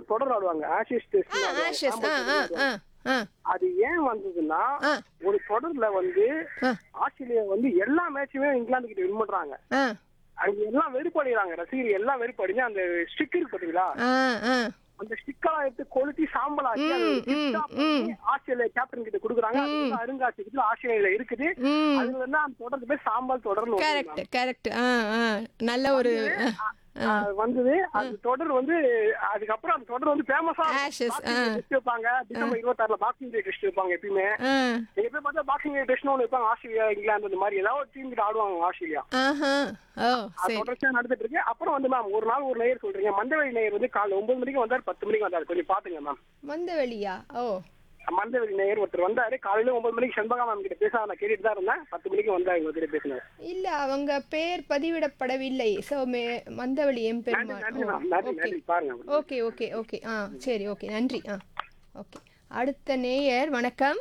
தொடர் ஆடுவாங்க Ashes test ஆ ஆஷஸ் ஆ ஆ ஆ ஆ அது ஏன் வந்ததுன்னா ஆ. ஒரு தொடர்ல வந்து ஆ. ஆஸ்திரேலியா வந்து எல்லா மேட்சுமே இங்கிலாந்து கிட்ட வின் பண்றாங்க ஆ அங்க எல்லாம் வெறுப்படைகிறாங்க ரசிகர் எல்லாம் வெறுப்படைஞ்சு அந்த ஸ்டிக் இருக்கு பாத்தீங்களா ஆ ஆ அந்த ஸ்டிக்கெல்லாம் எடுத்து கொளுத்தி சாம்பலாக்கி அதை ஒரு ம், gift ஆ பண்ணி ஆஸ்திரேலியா கேப்டன் கிட்ட கொடுக்குறாங்க அது வந்து அருங்காட்சியகத்துல ஆஸ்திரேலியால இருக்குது ம் அதுல இருந்து அந்த தொடர்ந்து போய் சாம்பல் தொடர்னு வருது கரெக்ட் கரெக்ட் ஆ ஆ நல்ல ஒரு ஆ, வந்தது அந்த தொடர் வந்து அதுக்கப்புறம் அந்த தொடர் வந்து ஃபேமஸா Ashes, ஆ. டெஸ்ட் வைப்பாங்க டிசம்பர் இருபத்தாறுல பாக்ஸிங் டே டெஸ்ட் வைப்பாங்க எப்பயுமே ஆ நீங்க போய் பார்த்தா பாக்ஸிங் டே டெஸ்ட் ஒன்று வைப்பாங்க ஆஸ்திரேலியா இங்கிலாந்து இந்த மாதிரி ஏதாவது ஒரு டீம் கிட்ட ஆடுவாங்க ஆஸ்திரேலியா ஆஹா ஓ அது சரி தொடர்ச்சியா நடந்துட்டு இருக்கு அப்புறம் வந்து மேம் ஒரு நாள் ஒரு நேயர் சொல்றீங்க மந்தவெளி நேயர் வந்து காலைல ஒன்பது மணிக்கு வந்தார் பத்து மணிக்கு வந்தார் கொஞ்சம் பாத்துங்க மேம் மந்தவெளியா ஓ மந்தவெளி நேயர் ஒருத்தர் வந்தாரு காலையில ஒன்பது மணிக்கு செண்பகா மேம் கிட்ட பேச நான் கேட்டுட்டு தான் இருந்தேன் பத்து மணிக்கு வந்தாரு உங்க கிட்ட பேசினாரு இல்ல அவங்க பேர் பதிவிடப்படவில்லை சோ மே மந்தவெளி எம் நன்றி நன்றி மேம் பெருமாள் நன்றி ஓகே நன்றி பாருங்க ஓகே ஓகே ஓகே ஆ சரி ஓகே நன்றி ஆ ஓகே அடுத்த நேயர் வணக்கம்